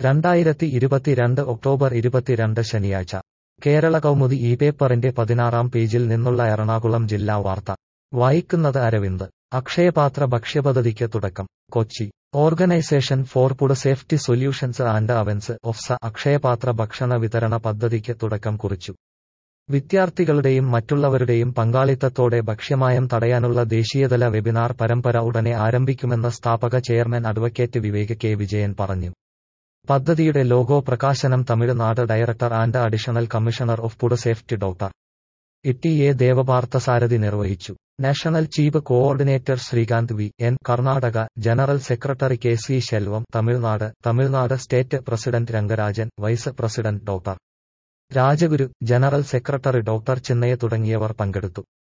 രണ്ടായിരത്തി ഇരുപത്തിരണ്ട് ഒക്ടോബർ ഇരുപത്തിരണ്ട് ശനിയാഴ്ച കേരള കൗമുദി ഈ പേപ്പറിന്റെ പതിനാറാം പേജിൽ നിന്നുള്ള എറണാകുളം ജില്ലാ വാർത്ത വായിക്കുന്നത് അരവിന്ദ് അക്ഷയപാത്ര ഭക്ഷ്യപദ്ധതിക്ക് തുടക്കം Kochi organisation for food safety solutions and awareness ഒഫ്സ അക്ഷയപാത്ര ഭക്ഷണ വിതരണ പദ്ധതിക്ക് തുടക്കം കുറിച്ചു വിദ്യാർത്ഥികളുടെയും മറ്റുള്ളവരുടെയും പങ്കാളിത്തത്തോടെ ഭക്ഷ്യമായം തടയാനുള്ള ദേശീയതല വെബിനാർ പരമ്പര ഉടനെ ആരംഭിക്കുമെന്ന് സ്ഥാപക chairman advocate Vivek K Vijayan പറഞ്ഞു പദ്ധതിയുടെ ലോഗോ പ്രകാശനം Tamil Nadu director and additional commissioner of food safety doctor Itty A Devaparthasarathy നിർവഹിച്ചു national chief coordinator Srikanth V N Karnataka general secretary K C Selvam Tamil Nadu Tamil Nadu state president Rangarajan vice president doctor Rajaguru general secretary doctor Chinnaya തുടങ്ങിയവർ പങ്കെടുത്തു